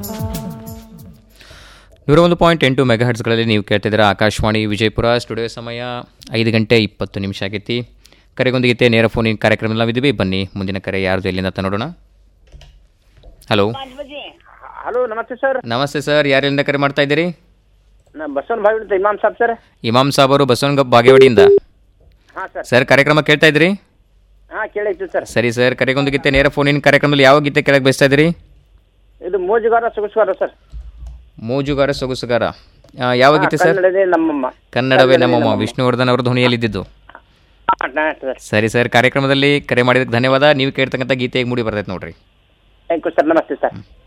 ನೂರ ಒಂದು ಪಾಯಿಂಟ್ ಎಂಟು ಮೆಗಾಹರ್ಟ್ಸ್ಗಳಲ್ಲಿ ನೀವು ಕೇಳ್ತಿದ್ದೀರಾ ಆಕಾಶವಾಣಿ ವಿಜಯಪುರ ಸ್ಟುಡಿಯೋ ಸಮಯ ಐದು ಗಂಟೆ ಇಪ್ಪತ್ತು ನಿಮಿಷ ಆಗೈತಿ ಕರೆಗೊಂದಿಗಿತ್ತೆ ನೇರ ಫೋನಿನ ಕಾರ್ಯಕ್ರಮದಲ್ಲಿ ನಾವಿದ್ದೀವಿ ಬನ್ನಿ ಮುಂದಿನ ಕರೆ ಯಾರ್ದು ಎಲ್ಲಿಂದ ಅಂತ ನೋಡೋಣ ಹಲೋ ಹಲೋ ನಮಸ್ತೆ ಸರ್ ನಮಸ್ತೆ ಸರ್ ಯಾರೆಲ್ಲಿಂದ ಕರೆ ಮಾಡ್ತಾ ಇದ್ದೀರಿ ನಾ ಬಸವನ ಭಾವಿ ಅಂತ ಇಮಾಮ್ ಸಾಬ್ ಸರ್ ಇಮಾಮ್ ಸಾಬ್ ಅವರು ಬಸವನಗ ಬಾಗೇವಾಡಿಯಿಂದ ಹಾಂ ಸರ್ ಸರ್ ಕಾರ್ಯಕ್ರಮ ಕೇಳ್ತಾ ಇದ್ದೀರಿ ಹಾಂ ಕೇಳೈತಿ ಸರ್ ಸರಿ ಸರ್ ಕರೆಗೊಂದಿಗಿತ್ತೆ ನೇರ ಫೋನಿನ ಕಾರ್ಯಕ್ರಮದಲ್ಲಿ ಯಾವ ಗೀತೆ ಕೇಳಕ್ಕೆ ಬಯಸ್ತಾ ಇದ್ದೀರಿ ಇದು ಮೋಜುಗಾರ ಸೊಗಸುಗಾರ ಸರ್ ಮೋಜುಗಾರ ಸೊಗಸುಗಾರ ಆ, ಯಾವ ಗೀತೆ ಸರ್ ಕನ್ನಡದೇ ನಮ್ಮಮ್ಮ ಕನ್ನಡವೇ ನಮ್ಮಮ್ಮ ವಿಷ್ಣುವರ್ಧನ್ ಅವರ ಧ್ವನಿಯಲ್ಲಿದ್ದು ಹಾಂ, ನಾ ಸರ್ ಸರಿ ಸರ್ ಕಾರ್ಯಕ್ರಮದಲ್ಲಿ ಕರೆ ಮಾಡಿದ್ದಕ್ಕೆ ಧನ್ಯವಾದ ನೀವು ಕೇಳ್ತಕ್ಕಂಥ ಗೀತೆ ಈಗ ಮೂಡಿ ಬರ್ತೈತೆ ನೋಡ್ರಿ ಥ್ಯಾಂಕ್ ಯು ಸರ್ ನಮಸ್ತೆ ಸರ್